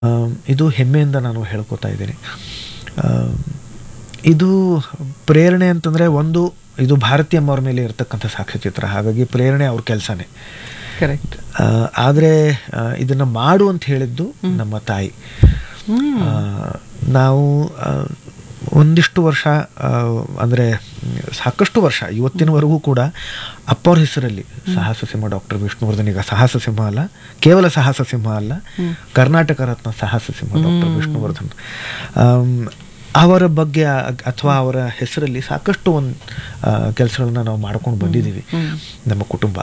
Am, ಇದು ಹೆಮ್ಮೆಯಿಂದ ನಾನು ಹೇಳ್ಕೊತಾ ಇದ್ದೀನಿ ಆಮ್, ಇದು ಪ್ರೇರಣೆ ಅಂತಂದರೆ ಒಂದು ಇದು ಭಾರತೀಯ ಅಮ್ಮವ್ರ ಮೇಲೆ ಇರತಕ್ಕಂಥ ಸಾಕ್ಷ್ಯಚಿತ್ರ ಹಾಗಾಗಿ ಪ್ರೇರಣೆ ಅವ್ರ ಕೆಲಸನೇ ಕರೆಕ್ಟ್ ಆದರೆ ಇದನ್ನು ಮಾಡು ಅಂತ ಹೇಳಿದ್ದು ನಮ್ಮ ತಾಯಿ ಆ, ನಾವು ಆ, ಒಂದಿಷ್ಟು ವರ್ಷ ಅಂದರೆ ಸಾಕಷ್ಟು ವರ್ಷ ಇವತ್ತಿನವರೆಗೂ ಕೂಡ ಅಪ್ಪವ್ರ ಹೆಸರಲ್ಲಿ ಸಾಹಸ ಸಿಂಹ ಡಾಕ್ಟರ್ ವಿಷ್ಣುವರ್ಧನ್ ಈಗ ಸಾಹಸ ಸಿಂಹ ಅಲ್ಲ ಕೇವಲ ಸಾಹಸ ಸಿಂಹ ಅಲ್ಲ ಕರ್ನಾಟಕ ರತ್ನ ಸಾಹಸ ಸಿಂಹ ಡಾಕ್ಟರ್ ವಿಷ್ಣುವರ್ಧನ್ ಆಮ್, ಅವರ ಬಗ್ಗೆ ಅಥವಾ ಅವರ ಹೆಸರಲ್ಲಿ ಸಾಕಷ್ಟು ಒಂದು ಕೆಲಸಗಳನ್ನ ನಾವು ಮಾಡ್ಕೊಂಡು ಬಂದಿದ್ದೀವಿ ನಮ್ಮ ಕುಟುಂಬ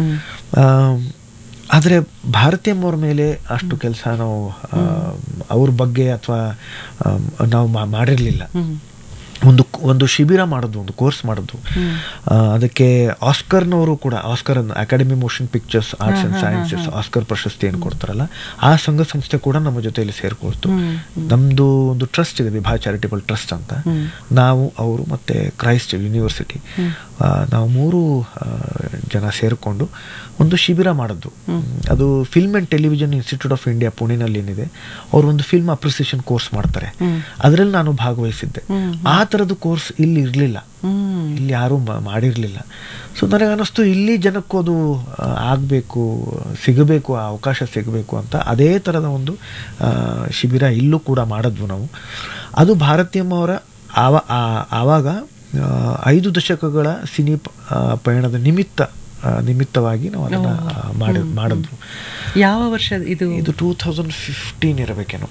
ಆದರೆ ಭಾರತೀಯಮ್ಮವ್ರ ಮೇಲೆ ಅಷ್ಟು ಕೆಲಸ ನಾವು ಆ, ಅವ್ರ ಬಗ್ಗೆ ಅಥವಾ ನಾವು ಮಾ- ಮಾಡಿರಲಿಲ್ಲ ಒಂದು ಒಂದು ಶಿಬಿರ ಮಾಡೋದು ಒಂದು ಕೋರ್ಸ್ ಮಾಡೋದು ಆ, ಅದಕ್ಕೆ ಆಸ್ಕರ್ನವರು ಕೂಡ Oscar Academy Motion Pictures Arts and Sciences Oscar ಪ್ರಶಸ್ತಿ ಏನು ಕೊಡ್ತಾರಲ್ಲ ಆ ಸಂಘ ಸಂಸ್ಥೆ ಕೂಡ ನಮ್ಮ ಜೊತೆಯಲ್ಲಿ ಸೇರ್ಕೊಳ್ತು ನಮ್ದು ಒಂದು ಟ್ರಸ್ಟ್ ಇದೆ ವಿಭಾ ಚಾರಿಟೇಬಲ್ ಟ್ರಸ್ಟ್ ಅಂತ ನಾವು ಅವರು ಮತ್ತೆ ಕ್ರೈಸ್ಟ್ ಯೂನಿವರ್ಸಿಟಿ ಆ, ನಾವು ಮೂರು ಆ, ಜನ ಸೇರಿಕೊಂಡು ಒಂದು ಶಿಬಿರ ಮಾಡಿದ್ದು ಅದು Film and Television Institute of India ಪುಣೆನಲ್ಲಿ ಏನಿದೆ ಅವರು ಒಂದು ಫಿಲ್ಮ್ ಅಪ್ರಿಸಿಯೇಷನ್ ಕೋರ್ಸ್ ಮಾಡ್ತಾರೆ ಅದರಲ್ಲಿ ನಾನು ಭಾಗವಹಿಸಿದ್ದೆ ಆ ಥರದ ಕೋರ್ಸ್ ಇಲ್ಲಿ ಇರಲಿಲ್ಲ ಇಲ್ಲಿ ಯಾರೂ ಮ- ಮಾಡಿರಲಿಲ್ಲ ಸೊ ನನಗೆ ಅನ್ನಿಸ್ತು ಇಲ್ಲಿ ಜನಕ್ಕೂ ಅದು ಆ, ಆಗಬೇಕು ಸಿಗಬೇಕು ಆ ಅವಕಾಶ ಸಿಗಬೇಕು ಅಂತ ಅದೇ ಥರದ ಒಂದು ಆ, ಶಿಬಿರ ಇಲ್ಲೂ ಕೂಡ ಮಾಡಿದ್ವು ನಾವು ಅದು ಭಾರತೀಯಮ್ಮವರ ಆವ ಆ- ಆವಾಗ ಆ, ಐದು ದಶಕಗಳ ಸಿನಿ ಪ- ಆ, ಪಯಣದ ನಿಮಿತ್ತ ಆ, ನಿಮಿತ್ತವಾಗಿ ನಾವು ಅದನ್ನು ಮಾಡಿ ಮಾಡಿದ್ವು ಯಾವ ವರ್ಷ ಇದು ಇದು ಟೂ ತೌಸಂಡ್ ಫಿಫ್ಟೀನ್ ಇರಬೇಕೇನೋ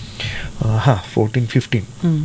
ಹಾಂ ಫೋರ್ಟೀನ್ ಫಿಫ್ಟೀನ್ ಹ್ಮ್.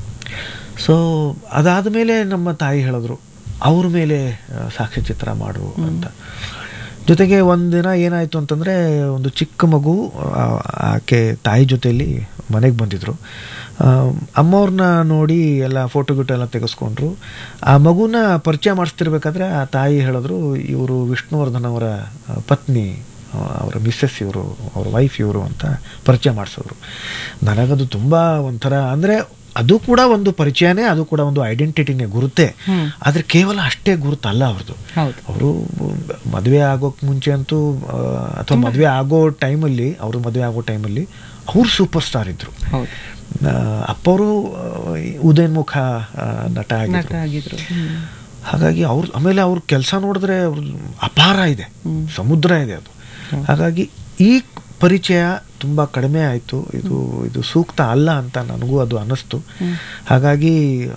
ಸೊ ಅದಾದ ಮೇಲೆ ನಮ್ಮ ತಾಯಿ ಹೇಳಿದ್ರು ಅವ್ರ ಮೇಲೆ ಆ, ಸಾಕ್ಷ್ಯಚಿತ್ರ ಮಾಡು ಅಂತ ಜೊತೆಗೆ ಒಂದಿನ ಏನಾಯಿತು ಅಂತಂದರೆ ಒಂದು ಚಿಕ್ಕ ಮಗು ಆ, ಆಕೆ ತಾಯಿ ಜೊತೆಯಲ್ಲಿ ಮನೆಗೆ ಬಂದಿದ್ರು ಆ, ಅಮ್ಮವ್ರನ್ನ ನೋಡಿ ಎಲ್ಲ ಫೋಟೋ ಗಿಟೋ ಎಲ್ಲ ತೆಗೆಸ್ಕೊಂಡ್ರು ಆ ಮಗುನ ಪರಿಚಯ ಮಾಡಿಸ್ತಿರ್ಬೇಕಾದ್ರೆ ಆ ತಾಯಿ ಹೇಳಿದ್ರು ಇವರು ವಿಷ್ಣುವರ್ಧನ್ ಅವರ ಆ, ಪತ್ನಿ ಆ, ಅವರ ಮಿಸ್ಸಸ್ ಇವರು ಅವ್ರ ವೈಫ್ ಇವರು ಅಂತ ಪರಿಚಯ ಮಾಡಿಸಿದ್ರು ನನಗದು ತುಂಬ ಒಂಥರ ಅಂದರೆ ಅದು ಕೂಡ ಒಂದು ಪರಿಚಯನೇ ಅದು ಕೂಡ ಒಂದು ಐಡೆಂಟಿಟಿನೇ ಗುರುತೆ ಆದರೆ ಕೇವಲ ಅಷ್ಟೇ ಗುರುತಲ್ಲ ಅವ್ರದ್ದು ಹೌದು ಅವರು ಮದುವೆ ಆಗೋಕ್ ಮುಂಚೆ ಅಂತೂ ಆ, ಅಥವಾ ಮದುವೆ ಆಗೋ ಟೈಮಲ್ಲಿ ಅವರು ಮದುವೆ ಆಗೋ ಟೈಮಲ್ಲಿ ಅವ್ರು ಸೂಪರ್ ಸ್ಟಾರ್ ಇದ್ರು ಹೌದು ಆ, ಅಪ್ಪವರು ಆ, ಉದಯನ್ಮುಖ ಆ, ನಟ ನಟ ಆಗಿದ್ರು ಆಗಿದ್ರು ಹ್ಮ್. ಹಾಗಾಗಿ ಅವ್ರ ಆಮೇಲೆ ಅವ್ರ ಕೆಲಸ ನೋಡಿದ್ರೆ ಅವ್ರ ಅಪಾರ ಇದೆ ಸಮುದ್ರ ಇದೆ ಅದು ಹಾಗಾಗಿ ಈ ಪರಿಚಯ ತುಂಬ ಕಡಿಮೆ ಆಯಿತು ಇದು ಇದು ಸೂಕ್ತ ಅಲ್ಲ ಅಂತ ನನಗೂ ಅದು ಅನ್ನಿಸ್ತು ಹಾಗಾಗಿ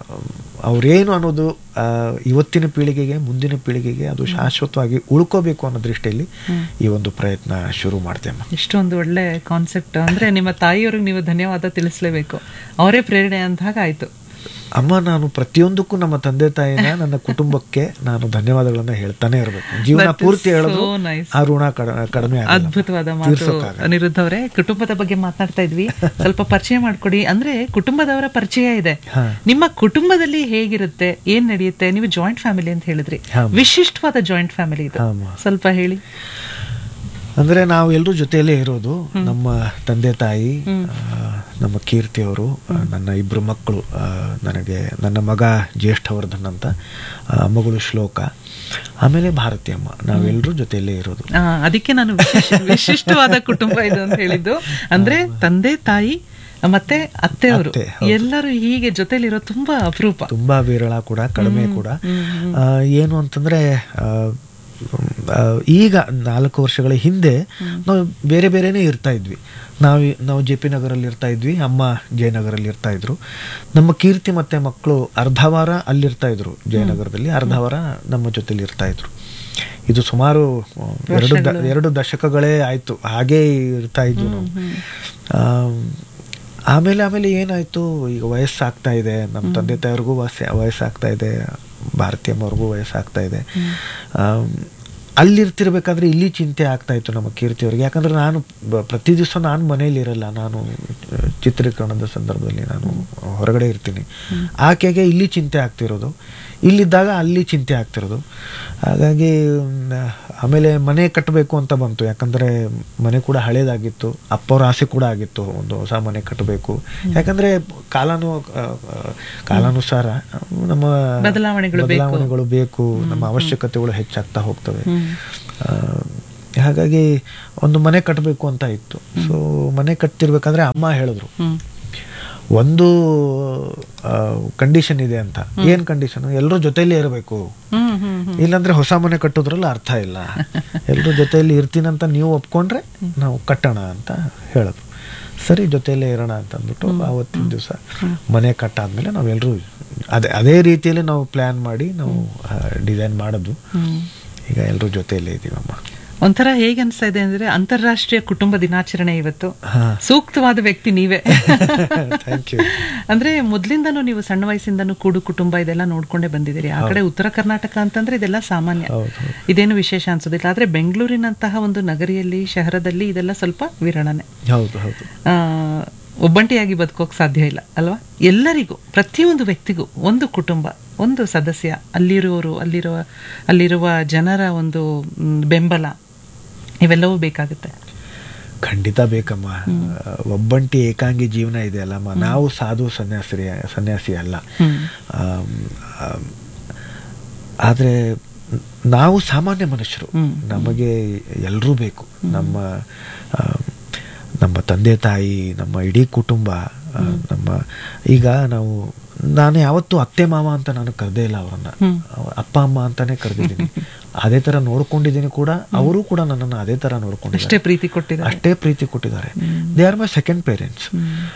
ಅವರೇನು ಅನ್ನೋದು ಆ, ಇವತ್ತಿನ ಪೀಳಿಗೆಗೆ ಮುಂದಿನ ಪೀಳಿಗೆಗೆ ಅದು ಶಾಶ್ವತವಾಗಿ ಉಳ್ಕೋಬೇಕು ಅನ್ನೋ ದೃಷ್ಟಿಯಲ್ಲಿ ಈ ಒಂದು ಪ್ರಯತ್ನ ಶುರು ಮಾಡ್ದೆ ಅಮ್ಮ ಇಷ್ಟೊಂದು ಒಳ್ಳೆ ಕಾನ್ಸೆಪ್ಟ್ ಅಂದ್ರೆ ನಿಮ್ಮ ತಾಯಿಯವ್ರಿಗೆ ನೀವು ಧನ್ಯವಾದ ತಿಳಿಸ್ಲೇಬೇಕು ಅವರೇ ಪ್ರೇರಣೆ ಅಂತ ಆಯ್ತು ಅಮ್ಮ ನಾನು ಪ್ರತಿಯೊಂದಕ್ಕೂ ನಮ್ಮ ತಂದೆ ತಾಯಿನ ನನ್ನ ಕುಟುಂಬಕ್ಕೆ ನಾನು ಧನ್ಯವಾದಗಳನ್ನ ಹೇಳ್ತಾನೆ ಇರಬೇಕು ಜೀವನ That is ಪೂರ್ತಿ ಹೇಳಿದ್ರು so nice. ಆ ಋಣ ಕಡ- ಕಡಿಮೆ ಆಗಲ್ಲ. ಅದ್ಭುತವಾದ ಮಾತು ತೀರ್ಸೋಕ್ಕಾಗಲ್ಲ. ಅನಿರುದ್ಧ ಅವರೇ ಕುಟುಂಬದ ಬಗ್ಗೆ ಮಾತನಾಡ್ತಾ ಇದ್ವಿ ಸ್ವಲ್ಪ ಪರಿಚಯ ಮಾಡ್ಕೊಡಿ ಅಂದ್ರೆ ಕುಟುಂಬದವರ ಪರಿಚಯ ಇದೆ ಹಾ. ನಿಮ್ಮ ಕುಟುಂಬದಲ್ಲಿ ಹೇಗಿರುತ್ತೆ ಏನ್ ನಡೆಯುತ್ತೆ ನೀವು ಜಾಯಿಂಟ್ ಫ್ಯಾಮಿಲಿ ಅಂತ ಹೇಳಿದ್ರಿ ಹಾ. ವಿಶಿಷ್ಟವಾದ ಜಾಯಿಂಟ್ ಫ್ಯಾಮಿಲಿ ಇದು ಹಾ, ಅಮ್ಮ. ಸ್ವಲ್ಪ ಹೇಳಿ ಅಂದ್ರೆ ನಾವು ಎಲ್ಲರೂ ಜೊತೆಯಲ್ಲೇ ಇರೋದು ನಮ್ಮ ತಂದೆ ತಾಯಿ ಆ, ನಮ್ಮ ಕೀರ್ತಿ ಅವರು ಆ, ನನ್ನ ಇಬ್ರು ಮಕ್ಕಳು ಆ, ನನಗೆ ನನ್ನ ಮಗ ಜ್ಯೇಷ್ಠವರ್ಧನ್ ಅಂತ ಆ, ಮಗಳು ಶ್ಲೋಕ ಆಮೇಲೆ ಭಾರತಿ ಅಮ್ಮ ನಾವೆಲ್ಲರೂ ಜೊತೆಯಲ್ಲೇ ಇರೋದು ಆ, ಅದಕ್ಕೆ ನಾನು ವಿಶೇಷ ವಿಶಿಷ್ಟವಾದ ಕುಟುಂಬ ಇದು ಅಂತ ಹೇಳಿದ್ದು ಅಂದ್ರೆ ತಂದೆ ತಾಯಿ ಮತ್ತೆ ಅತ್ತೆಯವರು ಅತ್ತೆ, ಎಲ್ಲರೂ ಹೀಗೆ ಜೊತೆಲಿರೋ ತುಂಬಾ ಅಪರೂಪ ತುಂಬಾ ವಿರಳ ಕೂಡ ಕಡಿಮೆ ಕೂಡ ಆ, ಏನು ಅಂತಂದ್ರೆ ಆ, ಆ, ಈಗ ನಾಲ್ಕು ವರ್ಷಗಳ ಹಿಂದೆ ನಾವು ಬೇರೆ ಬೇರೆನೇ ಇರ್ತಾ ಇದ್ವಿ ನಾವು ನಾವು ಜೆ ಪಿ ನಗರಲ್ಲಿ ಇರ್ತಾ ಇದ್ವಿ ಅಮ್ಮ ಜಯನಗರಲ್ಲಿ ಇರ್ತಾ ಇದ್ರು ನಮ್ಮ ಕೀರ್ತಿ ಮತ್ತೆ ಮಕ್ಕಳು ಅರ್ಧ ವಾರ ಅಲ್ಲಿರ್ತಾ ಇದ್ರು ಜಯನಗರದಲ್ಲಿ ಅರ್ಧ ವಾರ ನಮ್ಮ ಜೊತೆಲಿ ಇರ್ತಾ ಇದ್ರು ಇದು ಸುಮಾರು ಆ, ಎರಡು ದ- ಎರಡು ದಶಕಗಳೇ ಆಯ್ತು ಹಾಗೇ ಇರ್ತಾ ಇದ್ವು ನಾವು ಆಮ್, ಆಮೇಲೆ ಆಮೇಲೆ ಏನಾಯ್ತು ಈಗ ವಯಸ್ಸಾಗ್ತಾ ಇದೆ ನಮ್ಮ ತಂದೆ ತಾಯಿಯವ್ರಿಗೂ ವಯಸ್ಸು ವಯಸ್ಸಾಗ್ತಾ ಇದೆ ಭಾರತೀಯಮ್ಮವ್ರಿಗೂ ವಯಸ್ಸಾಗ್ತಾ ಇದೆ ಆಮ್, ಅಲ್ಲಿರ್ತಿರ್ಬೇಕಾದ್ರೆ ಇಲ್ಲಿ ಚಿಂತೆ ಆಗ್ತಾ ಇತ್ತು ನಮ್ಮ ಕೀರ್ತಿಯವ್ರಿಗೆ ಯಾಕಂದ್ರೆ ನಾನು ಬ- ಪ್ರತಿ ದಿವಸ ನಾನು ಮನೇಲಿ ಇರಲ್ಲ ನಾನು ಆ, ಚಿತ್ರೀಕರಣದ ಸಂದರ್ಭದಲ್ಲಿ ನಾನು ಹೊರಗಡೆ ಇರ್ತೀನಿ ಆಕೆಗೆ ಇಲ್ಲಿ ಚಿಂತೆ ಆಗ್ತಿರೋದು ಇಲ್ಲಿದ್ದಾಗ ಅಲ್ಲಿ ಚಿಂತೆ ಆಗ್ತಿರೋದು ಹಾಗಾಗಿ ಮ್, ಆಮೇಲೆ ಮನೆ ಕಟ್ಟಬೇಕು ಅಂತ ಬಂತು ಯಾಕಂದರೆ ಮನೆ ಕೂಡ ಹಳೇದಾಗಿತ್ತು ಅಪ್ಪವ್ರ ಆಸೆ ಕೂಡ ಆಗಿತ್ತು ಒಂದು ಹೊಸ ಮನೆ ಕಟ್ಟಬೇಕು ಯಾಕಂದರೆ ಕಾಲಾನು ಆ, ಆ, ಕಾಲಾನುಸಾರ ನಮ್ಮ ಬದಲಾವಣೆಗಳು ಬೇಕು. ಬದಲಾವಣೆಗಳು ಬೇಕು ನಮ್ಮ ಅವಶ್ಯಕತೆಗಳು ಹೆಚ್ಚಾಗ್ತಾ ಹೋಗ್ತವೆ ಆ, ಹಾಗಾಗಿ ಒಂದು ಮನೆ ಕಟ್ಟಬೇಕು ಅಂತ ಇತ್ತು ಸೊ ಮನೆ ಕಟ್ತಿರ್ಬೇಕಾದ್ರೆ ಅಮ್ಮ ಹೇಳಿದ್ರು ಹ್ಮ್ ಒಂದು ಕಂಡೀಷನ್ ಇದೆ ಅಂತ ಏನ್ ಕಂಡೀಷನ್ ಎಲ್ಲರೂ ಜೊತೆಯಲ್ಲೇ ಇರಬೇಕು ಹ್ಮ್ ಹ್ಮ್ ಹ್ಮ್ ಇಲ್ಲಾಂದ್ರೆ ಹೊಸ ಮನೆ ಕಟ್ಟೋದ್ರಲ್ಲಿ ಅರ್ಥ ಇಲ್ಲ ಎಲ್ಲರೂ ಜೊತೆಯಲ್ಲಿ ಇರ್ತೀನಂತ ನೀವು ಒಪ್ಕೊಂಡ್ರೆ ನಾವು ಕಟ್ಟೋಣ ಅಂತ ಹೇಳಿದ್ರು ಸರಿ ಜೊತೆಯಲ್ಲೇ ಇರೋಣ ಅಂತ ಅಂದ್ಬಿಟ್ಟು ಆವತ್ತಿನ ದಿವಸ ಮನೆ ಕಟ್ಟಾದ್ಮೇಲೆ ನಾವೆಲ್ಲರೂ ಅದೇ ಅದೇ ರೀತಿಯಲ್ಲಿ ನಾವು ಪ್ಲ್ಯಾನ್ ಮಾಡಿ ನಾವು ಡಿಸೈನ್ ಮಾಡೋದು ಹ್ಮ್ ಈಗ ಎಲ್ಲರೂ ಜೊತೆಯಲ್ಲೇ ಇದ್ದೀವಮ್ಮ ಒಂಥರ ಹೇಗೆ ಅನ್ಸ್ತಾ ಇದೆ ಅಂದ್ರೆ ಅಂತಾರಾಷ್ಟ್ರೀಯ ಕುಟುಂಬ ದಿನಾಚರಣೆ ಇವತ್ತು ಹಾ. ಸೂಕ್ತವಾದ ವ್ಯಕ್ತಿ ನೀವೇ ಥ್ಯಾಂಕ್ ಯು ಅಂದ್ರೆ ಮೊದ್ಲಿಂದನೂ ನೀವು ಸಣ್ಣ ವಯಸ್ಸಿಂದನೂ ಕೂಡು ಕುಟುಂಬ ಇದೆಲ್ಲ ನೋಡ್ಕೊಂಡೇ ಬಂದಿದ್ದೀರಿ ಆ ಕಡೆ ಉತ್ತರ ಕರ್ನಾಟಕ ಅಂತಂದ್ರೆ ಇದೆಲ್ಲ ಸಾಮಾನ್ಯ ಹೌದು ಹೌದು. ಇದೇನು ವಿಶೇಷ ಅನ್ಸೋದಿಲ್ಲ ಆದ್ರೆ ಬೆಂಗಳೂರಿನಂತಹ ಒಂದು ನಗರಿಯಲ್ಲಿ ಶಹರದಲ್ಲಿ ಇದೆಲ್ಲ ಸ್ವಲ್ಪ ವಿರಳನೆ ಹೌದು ಹೌದು ಆ, ಒಬ್ಬಂಟಿಯಾಗಿ ಬದುಕೋಕ್ ಸಾಧ್ಯ ಇಲ್ಲ ಅಲ್ವಾ ಎಲ್ಲರಿಗೂ ಪ್ರತಿಯೊಂದು ವ್ಯಕ್ತಿಗೂ ಒಂದು ಕುಟುಂಬ ಒಂದು ಸದಸ್ಯ ಅಲ್ಲಿರುವವರು ಅಲ್ಲಿರುವ ಅಲ್ಲಿರುವ ಜನರ ಒಂದು ಮ್, ಬೆಂಬಲ ಇವೆಲ್ಲವೂ ಬೇಕಾಗುತ್ತೆ ಖಂಡಿತ ಬೇಕಮ್ಮ ಒಬ್ಬಂಟಿ ಏಕಾಂಗಿ ಜೀವನ ಇದೆ ಅಲ್ಲಮ್ಮ ನಾವು ಸಾಧು ಸನ್ಯಾಸಿ ಸನ್ಯಾಸಿ ಅಲ್ಲ ಹ್ಮ್. ಆಮ್, ಆಮ್, ಆದ್ರೆ ನಾವು ಸಾಮಾನ್ಯ ಮನುಷ್ಯರು ಹ್ಮ್. ನಮಗೆ ಎಲ್ಲರೂ ಬೇಕು ನಮ್ಮ ಆಮ್, ನಮ್ಮ ತಂದೆ ತಾಯಿ ನಮ್ಮ ಇಡೀ ಕುಟುಂಬ ಆ, ನಮ್ಮ ಈಗ ನಾವು ನಾನು ಯಾವತ್ತೂ ಅತ್ತೆ ಮಾವ ಅಂತ ನಾನು ಕರೆದೇ ಇಲ್ಲ ಅವರನ್ನ ಹ್ಮ್. ಅಪ್ಪ ಅಮ್ಮ ಅಂತಾನೆ ಕರೆದಿದ್ದೀನಿ ಅದೇ ತರ ನೋಡ್ಕೊಂಡಿದ್ದೀನಿ ಕೂಡ ಅವರು ಕೂಡ ನನ್ನನ್ನು ಅದೇ ತರ ಅಷ್ಟೇ ನೋಡ್ಕೊಂಡಿದ್ದಾರೆ ಪ್ರೀತಿ ಕೊಟ್ಟಿದ್ದಾರೆ ಅಷ್ಟೇ ಪ್ರೀತಿ ಕೊಟ್ಟಿದ್ದಾರೆ they are my second parents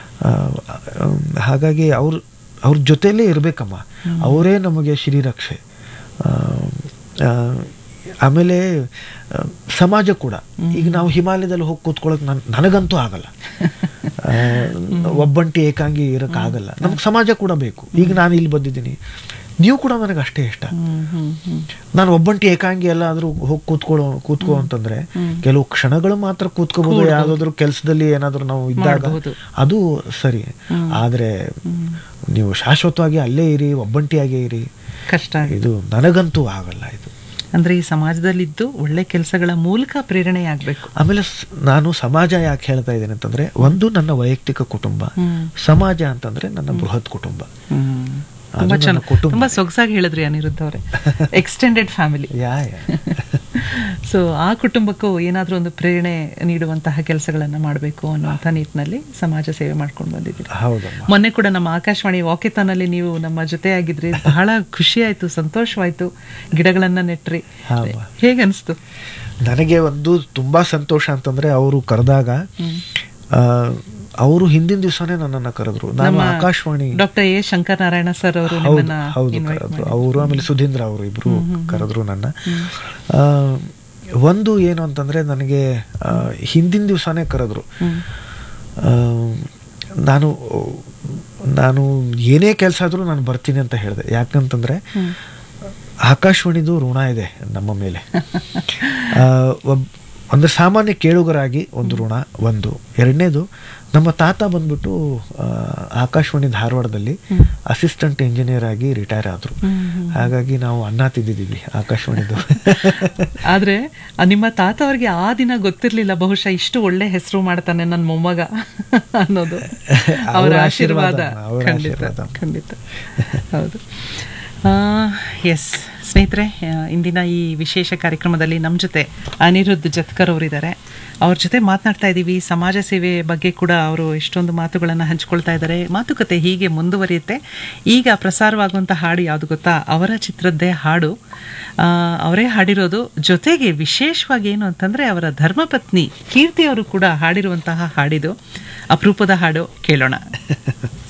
ಹಾಗಾಗಿ ಅವ್ರ ಅವ್ರ ಜೊತೆಯಲ್ಲೇ ಇರಬೇಕಮ್ಮ ಅವರೇ ನಮಗೆ ಶ್ರೀರಕ್ಷೆ ಆ, ಆ, ಆಮೇಲೆ ಆ, ಸಮಾಜ ಕೂಡ ಈಗ ನಾವು ಹಿಮಾಲಯದಲ್ಲಿ ಹೋಗಿ ಕೂತ್ಕೊಳ್ಳೋಕೆ ನನ್ ನನಗಂತೂ ಆಗಲ್ಲ ಆ, ಒಬ್ಬಂಟಿ ಏಕಾಂಗಿ ಇರಕ್ ಆಗಲ್ಲ ನಮ್ಗೆ ಸಮಾಜ ಕೂಡ ಬೇಕು ಈಗ ನಾನು ಇಲ್ಲಿ ಬಂದಿದ್ದೀನಿ ನೀವು ಕೂಡ ನನಗೆ ಅಷ್ಟೇ ಇಷ್ಟ ಹ್ಮ್ ಹ್ಮ್ ಹ್ಮ್ ನಾನು ಒಬ್ಬಂಟಿ ಏಕಾಂಗಿ ಎಲ್ಲಾದ್ರೂ ಹೋಗಿ ಕೂತ್ಕೊಳ್ಳೋ ಕೂತ್ಕೋ ಅಂತಂದ್ರೆ ಕೆಲವು ಕ್ಷಣಗಳು ಮಾತ್ರ ಕೂತ್ಕೋಬಹುದು ಯಾವ್ದಾದ್ರು ಕೆಲಸದಲ್ಲಿ ಏನಾದ್ರೂ ನಾವು ಇದ್ದಾಗ ಮಾಡ್ಬಹುದು. ಅದು ಸರಿ ಆದ್ರೆ ನೀವು ಶಾಶ್ವತವಾಗಿ ಅಲ್ಲೇ ಇರಿ ಒಬ್ಬಂಟಿಯಾಗೇ ಇರಿ ಕಷ್ಟ ಆಗಿದೆ ಇದು ನನಗಂತೂ ಆಗಲ್ಲ ಇದು ಅಂದ್ರೆ ಈ ಸಮಾಜದಲ್ಲಿದ್ದು ಒಳ್ಳೆ ಕೆಲಸಗಳ ಮೂಲಕ ಪ್ರೇರಣೆ ಆಗ್ಬೇಕು ಆಮೇಲೆ ಸ್- ನಾನು ಸಮಾಜ ಯಾಕೆ ಹೇಳ್ತಾ ಇದ್ದೇನೆ ಅಂತಂದ್ರೆ ಒಂದು ನನ್ನ ವೈಯಕ್ತಿಕ ಕುಟುಂಬ ಹ್ಮ್. ಸಮಾಜ ಅಂತಂದ್ರೆ ನನ್ನ ಬೃಹತ್ ಕುಟುಂಬ ಹ್ಮ್. ಅದು ತುಂಬಾ ನನ್ನ ಚೆನ್ನಾಗಿ ಕುಟುಂಬ. ತುಂಬಾ ಸೊಗಸಾಗಿ ಹೇಳಿದ್ರಿ ಅನಿರುದ್ಧ ಅವರೇ extended family yeah yeah. So ಆ ಕುಟುಂಬಕ್ಕೂ ಏನಾದ್ರೂ ಒಂದು ಪ್ರೇರಣೆ ನೀಡುವಂತಹ ಕೆಲಸಗಳನ್ನ ಮಾಡಬೇಕು ಅನ್ನುವಂಥ ನಿಟ್ಟಿನಲ್ಲಿ ಸಮಾಜ ಸೇವೆ ಮಾಡ್ಕೊಂಡು ಬಂದಿದ್ದೀರಿ ಹೌದಮ್ಮ ಮೊನ್ನೆ ಕೂಡ ನಮ್ಮ ಆಕಾಶವಾಣಿ ವಾಕಿತಾನಲ್ಲಿ ನೀವು ನಮ್ಮ ಜೊತೆ ಆಗಿದ್ರಿ ಬಹಳ ಖುಷಿ ಆಯ್ತು ಸಂತೋಷವಾಯ್ತು ಗಿಡಗಳನ್ನ ನೆಟ್ರಿ ಹಾವ. ಹೇಗೆ ಅನಿಸ್ತು ನನಗೆ ಒಂದು ತುಂಬಾ ಸಂತೋಷ ಅಂತಂದ್ರೆ ಅವರು ಕರೆದಾಗ ಅವರು ಹಿಂದಿನ ದಿವಸನೇ ನನ್ನನ್ನ ಕರೆದ್ರು ನಾನು Akashvani doctor A Shankar Narayana sir ಅವರು ಹೌದು ನಿಮ್ಮನ್ನ ಹೌದು invite ಕರೆದ್ರು ಅವರು ಆಮೇಲೆ ಸುಧೀಂದ್ರ ಅವರು ಇಬ್ರು ಕರೆದ್ರು ನನ್ನ ಆ, ಒಂದು ಏನು ಅಂತಂದ್ರೆ ನನಗೆ ಆ, ಹಿಂದಿನ ದಿವಸನೇ ಕರೆದ್ರು ಆ, ನಾನು ನಾನು ಏನೇ ಕೆಲಸ ಆದ್ರೂ ನಾನು ಬರ್ತೀನಿ ಅಂತ ಹೇಳಿದೆ ಯಾಕಂತಂದ್ರೆ ಆಕಾಶವಾಣಿದು ಋಣ ಇದೆ ನಮ್ಮ ಮೇಲೆ ಆ, ಒಬ್- ಒಂದು ಸಾಮಾನ್ಯ ಕೇಳುಗರಾಗಿ ಒಂದು ಋಣ ಒಂದು ಎರಡನೇದು ನಮ್ಮ ತಾತ ಬಂದ್ಬಿಟ್ಟು ಆ, ಆಕಾಶವಾಣಿ ಧಾರವಾಡದಲ್ಲಿ ಅಸಿಸ್ಟೆಂಟ್ ಇಂಜಿನಿಯರ್ ಆಗಿ ರಿಟೈರ್ ಆದ್ರು ಹಾಗಾಗಿ ನಾವು ಅನ್ನ ತಿಂದಿದ್ದೀವಿ ಆಕಾಶವಾಣಿದು ಆದ್ರೆ ಆ ನಿಮ್ಮ ತಾತ ಅವ್ರಿಗೆ ಆ ದಿನ ಗೊತ್ತಿರ್ಲಿಲ್ಲ ಬಹುಶಃ ಇಷ್ಟು ಒಳ್ಳೆ ಹೆಸರು ಮಾಡ್ತಾನೆ ನನ್ನ ಮೊಮ್ಮಗ ಅನ್ನೋದು ಅವರ ಅವ್ರ ಆಶೀರ್ವಾದ ಆಶೀರ್ವಾದ, ಅವ್ರ ಖಂಡಿತ ಆಶೀರ್ವಾದ. ಖಂಡಿತ ಹೌದು ಎಸ್ ಸ್ನೇಹಿತರೆ ಆ, ಇಂದಿನ ಈ ವಿಶೇಷ ಕಾರ್ಯಕ್ರಮದಲ್ಲಿ ನಮ್ಮ ಜೊತೆ ಅನಿರುದ್ಧ್ ಜತ್ಕರ್ ಅವರಿದ್ದಾರೆ ಅವ್ರ ಜೊತೆ ಮಾತನಾಡ್ತಾ ಇದ್ದೀವಿ ಸಮಾಜ ಸೇವೆ ಬಗ್ಗೆ ಕೂಡ ಅವರು ಎಷ್ಟೊಂದು ಮಾತುಗಳನ್ನು ಹಂಚ್ಕೊಳ್ತಾ ಇದ್ದಾರೆ ಮಾತುಕತೆ ಹೀಗೆ ಮುಂದುವರಿಯುತ್ತೆ ಈಗ ಪ್ರಸಾರವಾಗುವಂಥ ಹಾಡು ಯಾವುದು ಗೊತ್ತಾ ಅವರ ಚಿತ್ರದ್ದೇ ಹಾಡು ಆ, ಅವರೇ ಹಾಡಿರೋದು ಜೊತೆಗೆ ವಿಶೇಷವಾಗಿ ಏನು ಅಂತಂದ್ರೆ ಅವರ ಧರ್ಮಪತ್ನಿ ಕೀರ್ತಿ ಅವರು ಕೂಡ ಹಾಡಿರುವಂತಹ ಹಾಡಿದು ಅಪರೂಪದ ಹಾಡು ಕೇಳೋಣ